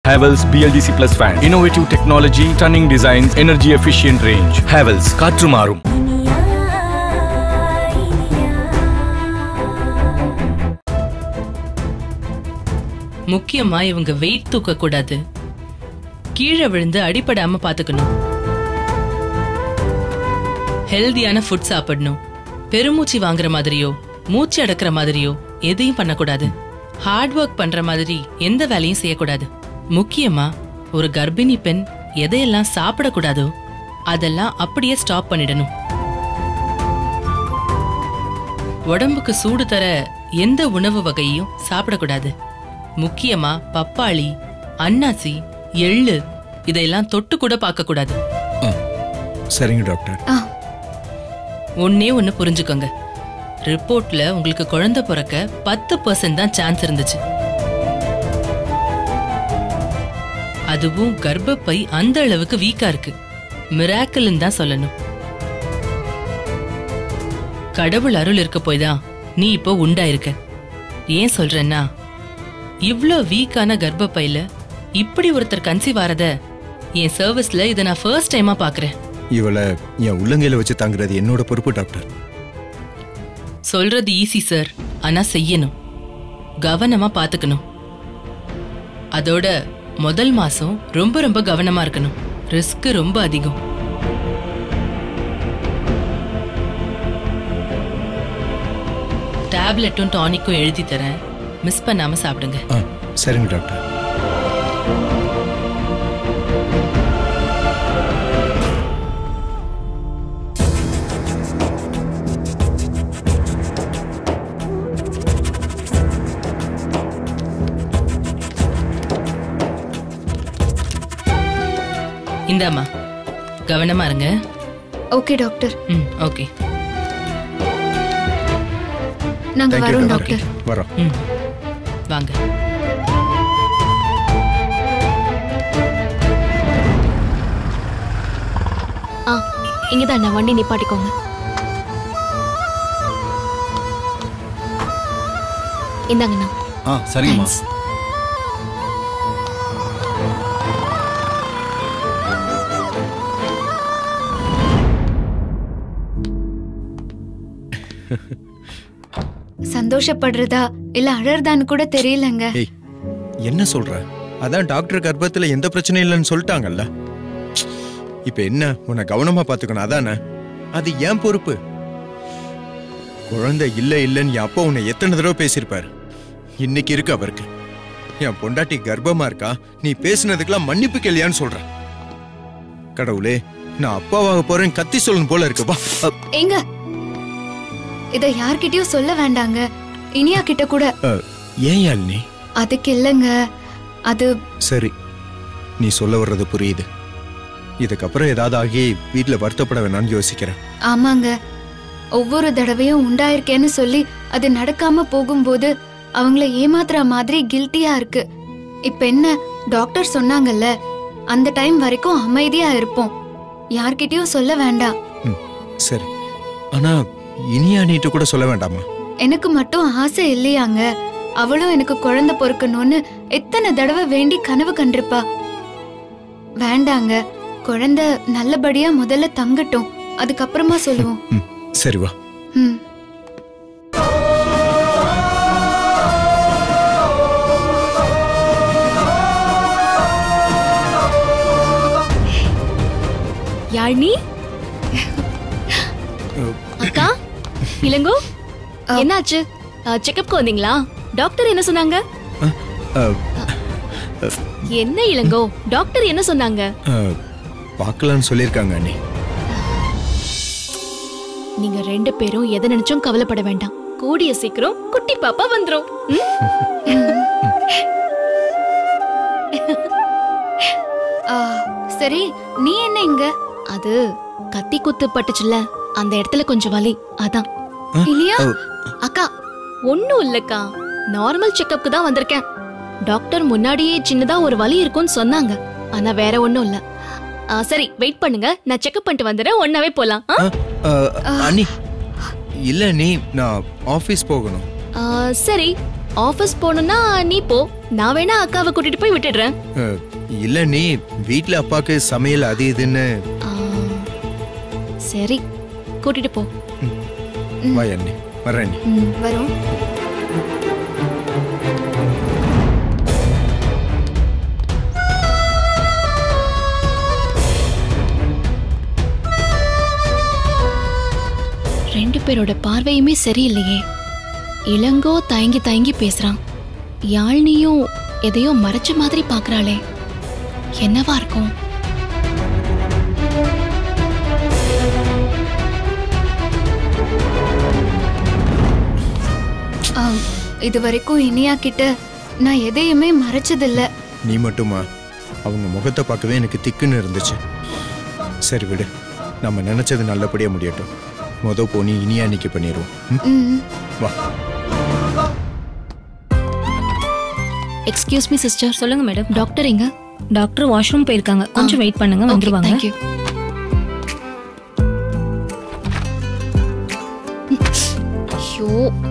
Havells BLDC Plus fan. Innovative technology, stunning designs, energy efficient range. Havells காற்று மாறும் முக்கியமா இவங்க வெயிட் தூக்க கூடாது கீழே விழுந்து அடிபடாம பாத்துக்கணும் ஹெல்தியான ஃபுட் சாப்பிடணும் பெருமூச்சு வாங்குற மாதிரியோ மூச்சு அடக்குற மாதிரியோ எதையும் பண்ணக்கூடாது ஹார்ட் ஒர்க் பண்ற மாதிரி எந்த வேலையும் செய்யக்கூடாது முக்கியமா ஒரு கர்ப்பிணி பெண் எதையெல்லாம் சாப்பிடக்கூடாதோ அதெல்லாம் அப்படியே ஸ்டாப் பண்ணிடணும் உடம்புக்கு சூடு தர எந்த உணவு வகையும் சாப்பிடக்கூடாது முக்கியமா பப்பாளி அன்னாசி எள்ளு இதையெல்லாம் தொட்டு கூட பார்க்க கூடாது சரிங்க டாக்டர் ஆ ஒன்னே ஒன்னு புரிஞ்சுக்கோங்க ரிப்போர்ட்ல உங்களுக்கு குழந்தை பிறக்க பத்து பர்சன்ட் தான் சான்ஸ் இருந்துச்சு அதுவும் கர்ப்பப்பை அந்த அளவுக்கு வீக்கா இருக்கு மிராக்கிள்னு தான் சொல்லணும் கடவுள் அருள் இருக்க போய் தான் நீ இப்போ உண்டாயிருக்க ஏன் சொல்றேன்னா இவ்ளோ வீக்கான கர்ப்பப்பையில இப்படி ஒருத்தர் கன்சீவ் ஆறத என் சர்வீஸ்ல இதை நான் ஃபர்ஸ்ட் டைமா பாக்குறேன் இவளை என் உள்ளங்கையில வச்சு தாங்குறது என்னோட பொறுப்பு டாக்டர் சொல்றது ஈஸி சார் ஆனா செய்யணும் கவனமா பாத்துக்கணும் அதோட முதல் மாசம் ரொம்ப ரொம்ப கவனமா இருக்கணும் ரிஸ்க் ரொம்ப அதிகம் டேப்லெட்டும் டானிக்கும் எழுதி தரேன் மிஸ் பண்ணாம சாப்பிடுங்க ஆ சரிங்க டாக்டர் இந்தாம்மா கவனமா இருங்க ஓகே டாக்டர் ம் ஓகே நாங்க தேங்க்யூ வரோம் டாக்டர் டாக்டர் வரோம் ம் வாங்க ஆ இங்கதான் அண்ணா வண்டி நிப்பாட்டிக்கோங்க இந்தாங்கண்ணா ஆ சரிங்கம்மா Thanks. சந்தோஷப்படுறதா இல்ல அழறதான்னு கூட தெரியலங்க ஏய் என்ன சொல்ற அதான் டாக்டர் கர்ப்பத்துல எந்த பிரச்சனையும் இல்லைன்னு சொல்லிட்டாங்கல்ல இப்ப என்ன உன்னை கவனமா பாத்துக்கணும் அதானே அது ஏன் பொறுப்பு குழந்தை இல்ல இல்லைன்னு என் அப்பா உன்னை எத்தனை தடவை பேசியிருப்பாரு இன்னைக்கு இருக்கு அவருக்கு என் பொண்டாட்டி கர்ப்பமா இருக்கா நீ பேசுனதுக்கெல்லாம் மன்னிப்பு கேளியான்னு சொல்ற கடவுளே நான் அப்பாவாக போறேன் கத்தி சொல்லணும் போல இருக்கு வா அ, எங்க இத யார்கிட்டயும் சொல்ல வேண்டாங்க இனியா கிட்ட கூட அ, ஏன் யாழினி அதுக்கு இல்லைங்க அது சரி நீ சொல்ல வர்றது புரியுது இதுக்கப்புறம் ஏதாவது ஆகி வீட்ல வருத்தப்பட வேணாம்னு யோசிக்கிறேன் ஆமாங்க ஒவ்வொரு தடவையும் உண்டாயிருக்கேன்னு சொல்லி அது நடக்காம போகும்போது அவங்கள ஏமாத்துற மாதிரி கில்ட்டியா இருக்கு இப்ப என்ன டாக்டர் சொன்னாங்கல்ல அந்த டைம் வரைக்கும் அமைதியா இருப்போம் யார்கிட்டயும் சொல்ல வேண்டாம் ம், சரி ஆனா இனியா நீட்டு கூட சொல்ல வேண்டாமா எனக்கு மட்டும் ஆசை இல்லையாங்க அவளும் எனக்கு குழந்தை பொறுக்கணும்னு எத்தனை தடவை வேண்டி கனவு கண்டிருப்பா வேண்டாங்க குழந்தை நல்லபடியா முதல்ல தங்கட்டும் அதுக்கப்புறமா சொல்லுவோம் ம், சரி வா ம் யாழ்னி அக்கா இளங்கோ என்னாச்சு செக்கப்க்கு வந்தீங்களா டாக்டர் என்ன சொன்னாங்க அ, என்ன இளங்கோ டாக்டர் என்ன சொன்னாங்க அ, பார்க்கலான்னு சொல்லியிருக்காங்க அண்ணி நீங்க ரெண்டு பேரும் எதை நினைச்சும் கவலைப்பட வேண்டாம் கூடிய சீக்கிரம் குட்டி பாப்பா வந்துரும் ம்? ஆ, சரி நீ என்ன இங்க அது கத்தி குத்து பட்டுச்சுல்ல அந்த இடத்துல கொஞ்சம் வலி அதான் இல்லையா அ, அக்கா ஒண்ணும் இல்லக்கா நார்மல் செக்கப்க்கு தான் வந்திருக்கேன் டாக்டர் முன்னாடியே சின்னதா ஒரு வலி இருக்கும்னு சொன்னாங்க ஆனா வேற ஒண்ணும் இல்ல ஆ, சரி வெயிட் பண்ணுங்க நான் செக்அப் பண்ணிட்டு வந்துடுறேன் ஒன்னாவே போலாம் ஆ? அ, அ, அண்ணி இல்ல நீ நான் ஆபீஸ் போகணும் ஆ, சரி ஆபீஸ் போகணும்னா நீ போ நான் வேணா அக்காவை கூட்டிட்டு போய் விட்டுடுறேன் அஹ், இல்ல நீ வீட்ல அப்பாக்கு சமையல் அது இதுன்னு ஆ, சரி கூட்டிட்டு போ வா அண்ணி வர்றேன் நீ ம், வரோம் ரெண்டு பேரோட பார்வையுமே சரியில்லையே இளங்கோ தயங்கி தயங்கி பேசுறான் யாழ்னியும் எதையோ மறைச்ச மாதிரி பாக்குறாளே என்னவா இருக்கும் ஆம், இது வரைக்கும் இனியா கிட்ட நான் எதையுமே மறைச்சதில்ல நீ மட்டுமா அவங்க முகத்தை பார்க்கவே எனக்கு திக்குன்னு இருந்துச்சு சரி விடு நம்ம நினைச்சது நல்லபடியா முடியட்டும் மொத போனி இனியா அன்னைக்கு பண்ணிடுவோம் ம்? ம் வா எக்ஸ்கியூஸ் மீ சிஸ்டர் சொல்லுங்க மேடம் டாக்டர் எங்க டாக்டர் வாஷ்ரூம் போயிருக்காங்க கொஞ்சம் வெயிட் பண்ணுங்க வந்துருவாங்க தேங்க்யூ ஐயோ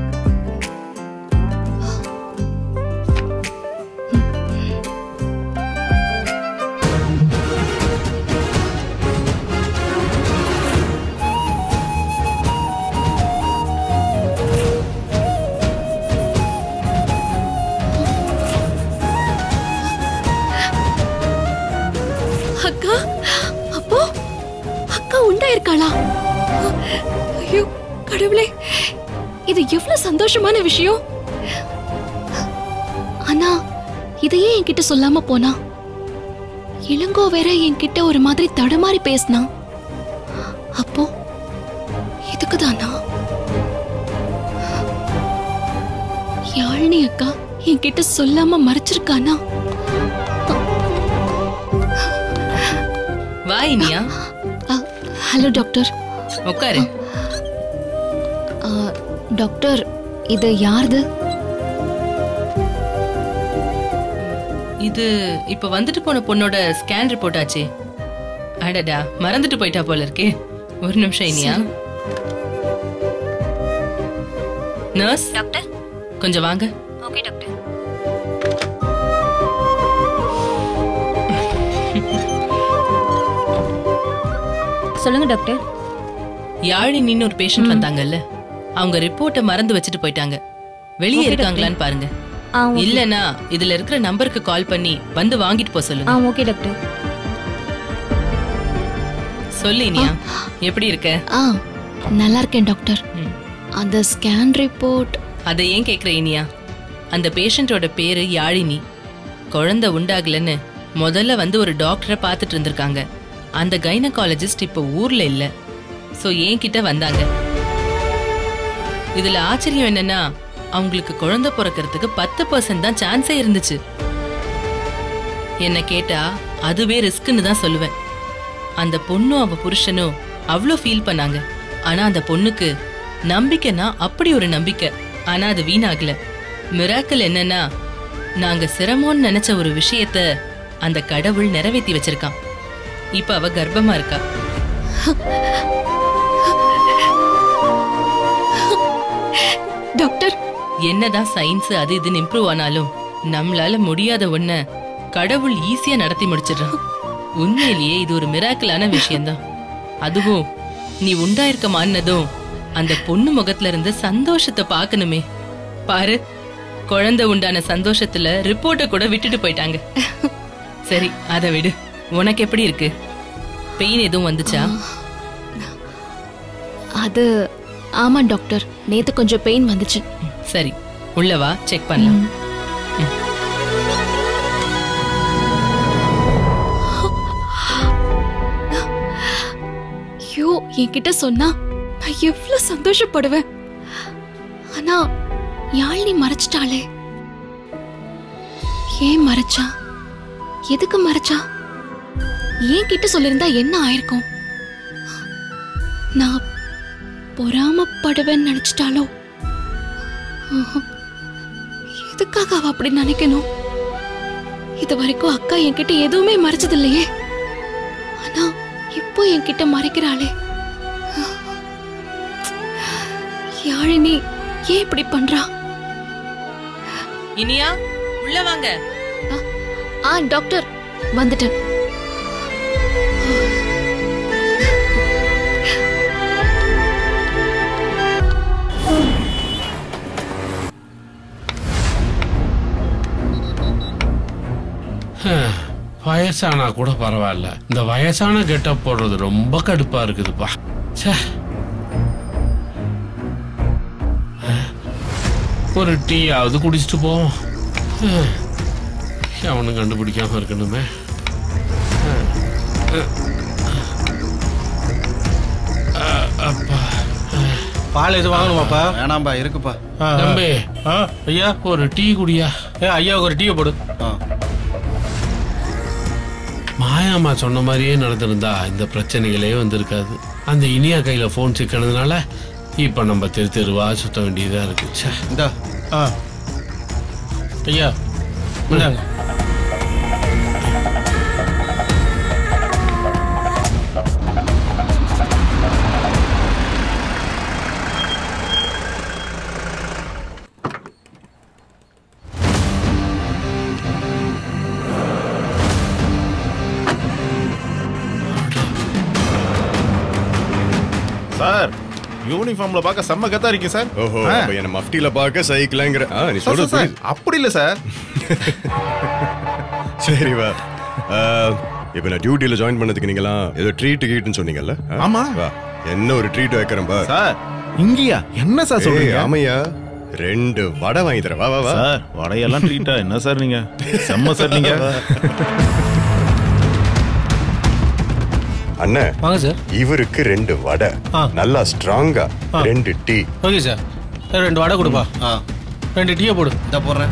அக்கா அப்போ அக்கா உண்டா இருக்காளா ஐயோ கடவுளே இது எவ்வளவு சந்தோஷமான விஷயம் ஆனா இதையே என்கிட்ட சொல்லாம போனா இளங்கோ வேற என்கிட்ட ஒரு மாதிரி தடுமாறி பேசினா அப்போ இதுக்குதானா யாழினி அக்கா என்கிட்ட சொல்லாம மறைச்சிருக்கானா வா இனியா அ, ஹலோ டாக்டர் உட்காரு ஆ, டாக்டர் இது யாருது இது இப்ப வந்துட்டு போன பொண்ணோட ஸ்கேன் ரிப்போர்ட் ஆச்சே அடடா மறந்துட்டு போயிட்டா போல இருக்கே ஒரு நிமிஷம் இனியா நர்ஸ் டாக்டர் கொஞ்சம் வாங்க ஓகே டாக்டர் சொல்லுங்க டாக்டர் யாழினின்னு ஒரு பேஷண்ட் வந்தாங்கல்ல அவங்க ரிப்போர்ட்டை மறந்து வச்சுட்டு போயிட்டாங்க வெளியே Okay, இருக்காங்களான்னு பாருங்க ஆ ஓகே இல்லனா இதுல இருக்கிற நம்பருக்கு கால் பண்ணி வந்து வாங்கிட்டு போக ஆ சொல்லுங்க ஓகே டாக்டர் சொல்லு இனியா எப்படி இருக்க ஆ நல்லா இருக்கேன் டாக்டர் ம். அந்த ஸ்கேன் ரிப்போர்ட் அதை ஏன் கேக்குற இனியா அந்த பேஷண்டோட பேரு யாழினி குழந்தை உண்டாகலன்னு முதல்ல வந்து ஒரு டாக்டரை பார்த்துட்டு இருந்திருக்காங்க அந்த கைனகாலஜிஸ்ட் இப்போ ஊர்ல இல்ல சோ என்கிட்ட வந்தாங்க இதுல ஆச்சரியம் என்னன்னா அவங்களுக்கு குழந்தை பிறக்கிறதுக்கு பத்து பர்சன்ட் தான் சான்ஸே இருந்துச்சு என்ன கேட்டா அதுவே ரிஸ்க்னு தான் சொல்லுவேன் அந்த பொண்ணும் அவ புருஷனும் அவ்வளோ ஃபீல் பண்ணாங்க ஆனா அந்த பொண்ணுக்கு நம்பிக்கைனா அப்படி ஒரு நம்பிக்கை ஆனா அது வீணாகல மிராக்கல் என்னன்னா நாங்க சிரமம்னு நினைச்ச ஒரு விஷயத்த அந்த கடவுள் நிறைவேத்தி வச்சிருக்கான் இப்ப அவ கர்ப்பமா இருக்கா டாக்டர் என்னதான் சயின்ஸ் அது இதுன்னு இம்ப்ரூவ் ஆனாலும் நம்மளால முடியாத ஒண்ண கடவுள் ஈஸியா நடத்தி முடிச்சிடுறான் உண்மையிலேயே இது ஒரு மிராக்கலான விஷயம்தான் அதுவும் நீ உண்டாயிருக்க மான்னதும் அந்த பொண்ணு முகத்துல இருந்து சந்தோஷத்தை பார்க்கணுமே பாரு குழந்தை உண்டான சந்தோஷத்துல ரிப்போர்ட்டை கூட விட்டுட்டு போயிட்டாங்க சரி அதை விடு உனக்கு எப்படி இருக்கு பெயின் எதுவும் வந்துச்சா அது ஆமா டாக்டர் நேத்து கொஞ்சம் பெயின் வந்துச்சு சரி உள்ள வா செக் பண்ணலாம் ஐயோ என்கிட்ட சொன்னா நான் எவ்வளவு சந்தோஷப்படுவேன் ஆனா யாழினி மறைச்சிட்டாளே ஏன் மறைச்சா எதுக்கு மறைச்சா ஏன் கிட்ட சொல்லிருந்தா என்ன ஆயிருக்கும் நான் பொறாமப்படுவேன்னு நினைச்சிட்டாலோ ஆஹா. எதுக்காக அவ அப்படி நினைக்கணும் இது வரைக்கும் அக்கா என்கிட்ட எதுவுமே மறைச்சது இல்லையே ஆனா இப்போ என்கிட்ட மறைக்கிறாளே யாழினி ஏன் இப்படி பண்றா இனியா உள்ள வாங்க ஆ டாக்டர் வந்துட்டேன் வயசானா கூட பரவாயில்ல இந்த வயசான கெட்டப் போடுறது ரொம்ப கடுப்பா இருக்குதுப்பா ச்சே ஒரு டீயாவது குடிச்சிட்டு போவோம் ஹம். அவனும் கண்டுபிடிக்காம இருக்கணுமே அப்பா பால் எது வாங்கணுமாப்பா வேணாம்பா இருக்குப்பா ஆ, ஆ. தம்பி ஆ, ஐயா ஒரு டீ குடியா ஏ ஐயாவுக்கு ஒரு டீயை போடு ஆ மாயாமா சொன்ன மாதிரியே நடந்திருந்தா இந்த பிரச்சனைகளே வந்திருக்காது அந்த இனியா கையில ஃபோன் சிக்கினதுனால இப்ப நம்ம தெரு தெருவா சுத்த வேண்டியதா இருக்கு ச்சே. இந்தா ஆ ஐயா இந்தாங்க சார் யூனிஃபார்ம்ல பார்க்க செம்ம கத்தா இருக்கீங்க சார் ஓஹோ ஆ. அப்ப என்ன மஃப்டில பார்க்க சைக்கிளாங்கிற ஆ, நீ சார், சொல்றது சார், புரியுது. அப்படி இல்ல சார் சரி வா ஆ, இப்ப நான் டியூட்டில ஜாயின் பண்ணதுக்கு நீங்களாம் ஏதோ ட்ரீட் கீட்னு சொன்னீங்கல்ல ஆ? ஆமா. வா என்ன ஒரு ட்ரீட் வைக்கிறேன் பா சார் இங்கயா என்ன சார் ஏய், சொல்றீங்க ஆமையா ரெண்டு வடை வாங்கி தரேன் வா வா வா சார் வடையெல்லாம் ட்ரீட்டா என்ன சார் நீங்க செம்ம சார் நீங்க அண்ணே வாங்க சார் இவருக்கு ரெண்டு வடை ஆ. நல்லா ஸ்ட்ராங்கா ஆ. ரெண்டு டீ ஓகே சார் சார் ரெண்டு வடை கொடுப்பா ஆ ரெண்டு டீயை போடு இந்த போடுறேன்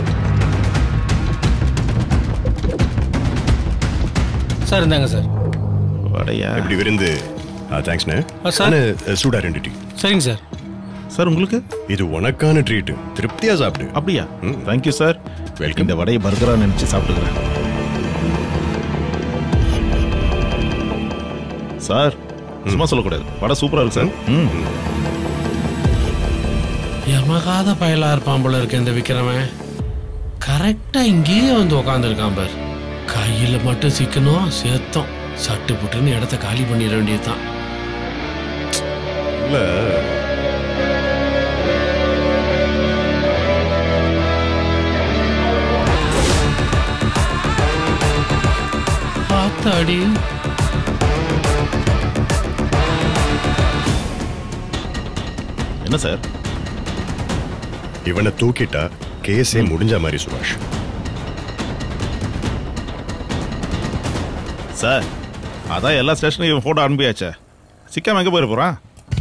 சார் இந்தாங்க சார் வடையா எப்படி விருந்து தேங்க்ஸ்ண்ணே ஆ, சார். அண்ணே, சூடா ரெண்டு டீ சரிங்க சார் சார் உங்களுக்கு இது உனக்கான ட்ரீட் திருப்தியா சாப்பிடு அப்படியா ம். Thank you sir Welcome. இந்த வடையை பர்கரா நினைச்சு சாப்பிட்டுக்கிறேன் சார் சும்மா சொல்லக்கூடாது வடை சூப்பரா இருக்கு சார் ம் எமகாத பயலா இருப்பான் போல இருக்கு இந்த விக்ரமன் கரெக்டா இங்கேயே வந்து உக்காந்துருக்கான் பார் கையில மட்டும் சிக்கணும் சேத்தம் சட்டு புட்டுன்னு இடத்த காலி பண்ணிட வேண்டியதுதான் இல்ல ஆத்தாடி என்ன சார் இவனை தூக்கிட்டா கேஸே முடிஞ்ச மாதிரி சுபாஷ் சார் அதான் எல்லா ஸ்டேஷனுக்கும் ஃபோட்டோ அனுப்பியாச்சே சிக்காம எங்க போயிட போறான்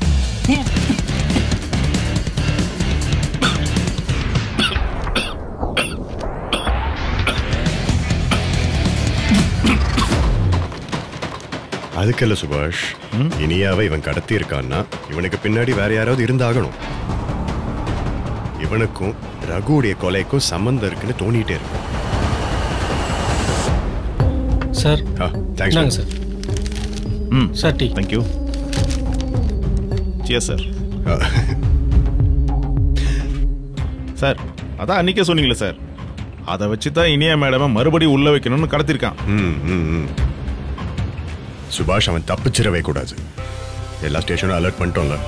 அதுக்கல்ல சுபாஷ் இனியாவை இவன் கடத்தி இருக்கான்னா இவனுக்கு பின்னாடி வேற யாராவது இருந்தாகணும் இவனுக்கும் ரகுவுடைய கொலைக்கும் சம்பந்தம் இருக்குன்னு தோணிட்டே இருக்கு சார் ஆ, thanks, இந்தாங்க man. சார் ம் sir tea thank you cheer sir ஆ, சார் அதான் அன்னைக்கே சொன்னீங்களே சார் அதை வச்சு தான் இனியா மேடமை மறுபடியும் உள்ள வைக்கணும்னு கடத்திருக்கான் ம், ம், ம். சுபாஷ் அவன் தப்பிச்சிடவே கூடாது எல்லா ஸ்டேஷனும் அலர்ட் பண்ணிட்டோம்ல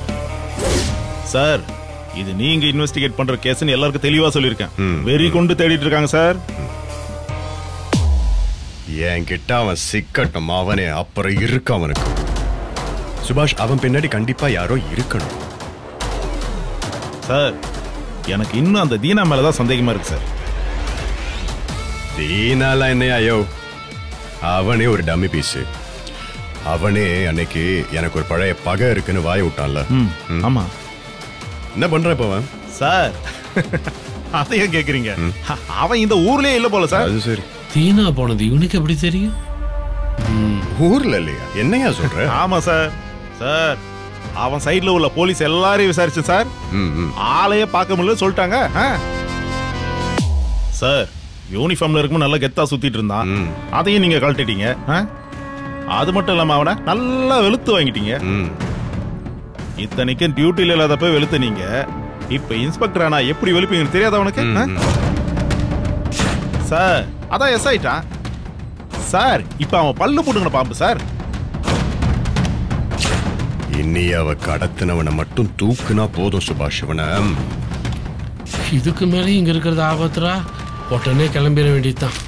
சார் இது நீங்க இன்வெஸ்டிகேட் பண்ற கேஸ்னு எல்லாருக்கும் தெளிவா சொல்லியிருக்கேன் ம். வெறி கொண்டு தேடிட்டு இருக்காங்க சார் என்கிட்ட அவன் சிக்கட்டும் அவனே அப்புறம் இருக்கு அவனுக்கு சுபாஷ் அவன் பின்னாடி கண்டிப்பா யாரோ இருக்கணும் சார் எனக்கு இன்னும் அந்த தீனா மேலதான் சந்தேகமா இருக்கு சார் தீனாலாம் என்னையா ஐயோ அவனே ஒரு டம்மி பீஸ் அவனே அன்னைக்கு எனக்கு ஒரு பழைய பகை இருக்குன்னு வாய விட்டான்ல ம் ம். ஆமா என்ன பண்ற இப்ப அவன் சார் அதையும் கேக்குறீங்க அவன் இந்த ஊர்லயே இல்ல போல சார் அது சரி தீனா போனது இவனுக்கு எப்படி தெரியும் ஊர்ல இல்லையா என்னையா சொல்ற ஆமா சார் சார் அவன் சைடுல உள்ள போலீஸ் எல்லாரையும் விசாரிச்சு சார் ம், ம். ஆளையே பார்க்க முடியல சொல்லிட்டாங்க ஆ. சார் யூனிஃபார்ம்ல இருக்கும் நல்லா கெத்தா சுத்திட்டு இருந்தான் ம். அதையும் நீங்க கழட்டிட்டீங்க ஆ? அது மட்டும் இல்லாம அவனை நல்லா வெளுத்து வாங்கிட்டீங்க ம். இத்தனைக்கும் டியூட்டில இல்லாதப்ப வெளுத்து நீங்க இப்ப இன்ஸ்பெக்டர் ஆனா எப்படி வெளுப்பீங்கன்னு தெரியாத அவனுக்கு ஆ? சார் அதான் எஸ் ஆயிட்டான் சார் இப்ப அவன் பல்லு போட்டுக்கின பாம்பு சார் இன்னி அவ கடத்தினவனை மட்டும் தூக்குனா போதும் சுபாஷ் இவனை இதுக்கு மேலே இங்க இருக்கிறது ஆபத்துரா உடனே கிளம்பிட வேண்டியதுதான்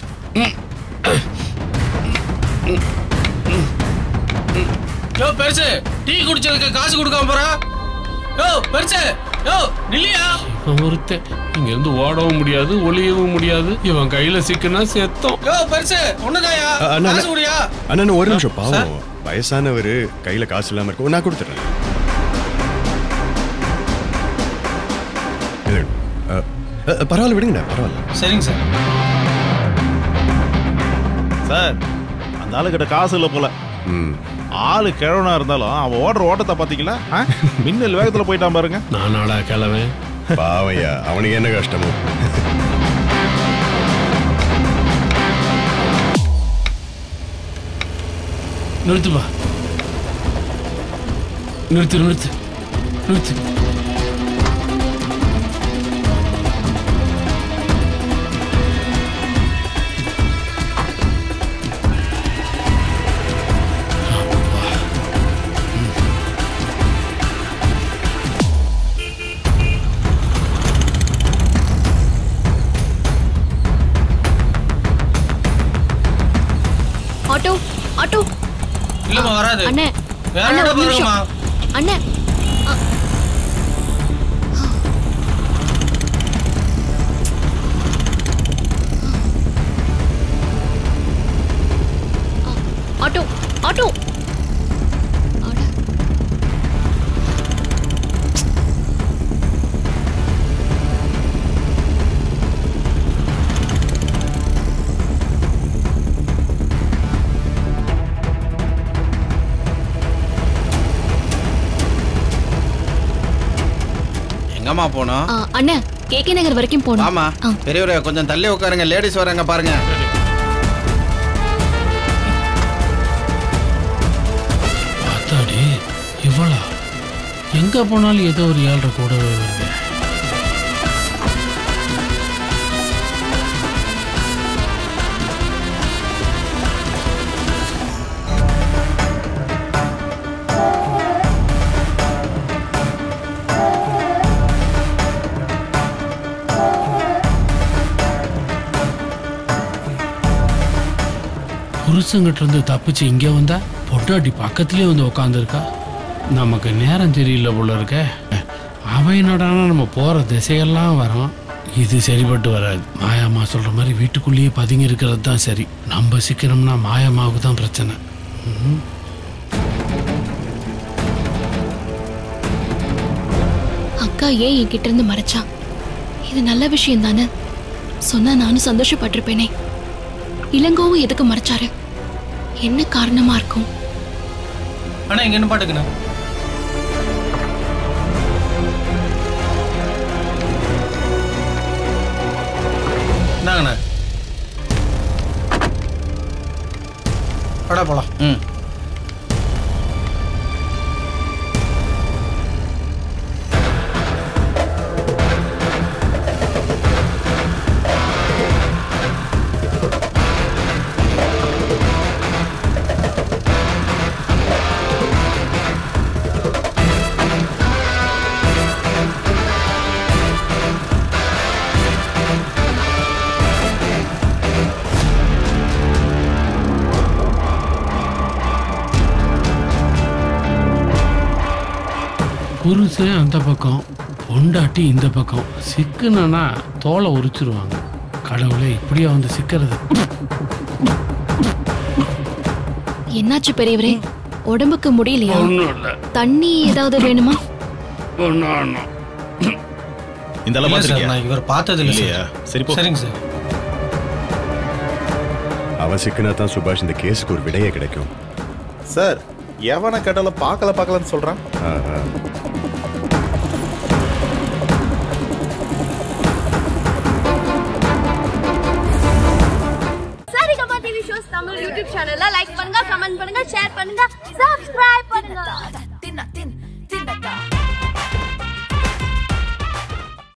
யோ பெருசு டீ குடிச்சதுக்கு காசு கொடுக்காம போறா யோ பெருசு யோ நில்லியா இவன் ஒருத்தன் இங்க இருந்து ஓடவும் முடியாது ஒளியவும் முடியாது இவன் கையில சிக்கினா செத்தோம் யோ பெருசு ஒண்ணுதாயா அ- அண்ணா, காசு குடியா அண்ணா ஒரு நிமிஷம் பாவம் வயசானவர் கையில காசு இல்லாம இருக்கும் நான் கொடுத்துறேன் இது, அ, அ, பரவாயில்ல விடுங்கண்ணா பரவாயில்ல சரிங்க சார் சார் அந்த ஆளுகிட்ட காசு இல்லை போல ம் ஆளு கிழவனா இருந்தாலும் அவன் ஓடுற ஓட்டத்தை பாத்தீங்களா ஆ? மின்னல் வேகத்துல போயிட்டான் பாருங்க நானாடா கிழவன் பாவையா அவனுக்கு என்ன கஷ்டமோ நிறுத்துப்பா நிறுத்து நிறுத்து நிறுத்து ஆட்டோ ஆட்டோ இல்லம்மா வராது அண்ணே வேற அண்ணே, இடம் ஒரு நிமிஷம். பாருங்கம்மா அண்ணே அ. அ, ஆட்டோ ஆட்டோ அட. எங்கம்மா போனோம் ஆ, அண்ணே கேகே நகர் வரைக்கும் போகணும் ஆமா ஆ. பெரியவரே கொஞ்சம் தள்ளி உட்காருங்க லேடிஸ் வராங்க பாருங்க பார்த்தாடி இவ்வளா எங்க போனாலும் ஏதோ ஒரு ஏழ்ரை கூடவே வருது புருஷங்கிட்ட இருந்து தப்பிச்சு இங்க வந்தா பொட்டாட்டி பக்கத்துலயே வந்து உக்காந்துருக்கா நமக்கு நேரம் தெரியல போல இருக்க அவன் என்னடானா நம்ம போற திசையெல்லாம் வரோம் இது சரிப்பட்டு வராது மாயாமா சொல்ற மாதிரி வீட்டுக்குள்ளேயே பதுங்கி இருக்கிறது தான் சரி நம்ம சிக்கனம்னா மாயாமாவுக்கு தான் பிரச்சனை ம். அக்கா ஏன் என்கிட்ட இருந்து மறைச்சா இது நல்ல விஷயம் தானே சொன்னா நானும் சந்தோஷப்பட்டிருப்பேனே இளங்கோவும் எதுக்கு மறைச்சாரு என்ன காரணமா இருக்கும் அண்ணா இங்க என்ன பாட்டுக்குண்ணா என்னங்கண்ணா படா போலாம் ம் புருஷன் அந்த பக்கம் பொண்டாட்டி இந்த பக்கம் சிக்குனா தோலை உரிச்சிருவாங்க கடவுளே இப்படியா வந்து சிக்கிறது என்னாச்சு பெரியவரே உடம்புக்கு முடியலையா ஒன்றும் இல்லை தண்ணி ஏதாவது வேணுமா ஒன்றும் இந்த அளவு இல்ல சார், பார்த்திருக்கியா? நான் இவர் பார்த்தது இல்ல இல்லையா சார். சரி போ சரிங்க சார் அவன் சிக்கினா தான் சுபாஷ் இந்த கேஸுக்கு ஒரு விடையே கிடைக்கும் சார் எவனை கேட்டாலும் பார்க்கல பார்க்கலன்னு சொல்றான் ஆ, ஆ. Saregama TV shows Tamil YouTube சேனல்ல லைக் பண்ணுங்க கமெண்ட் பண்ணுங்க ஷேர் பண்ணுங்க சப்ஸ்கிரைப் பண்ணுங்க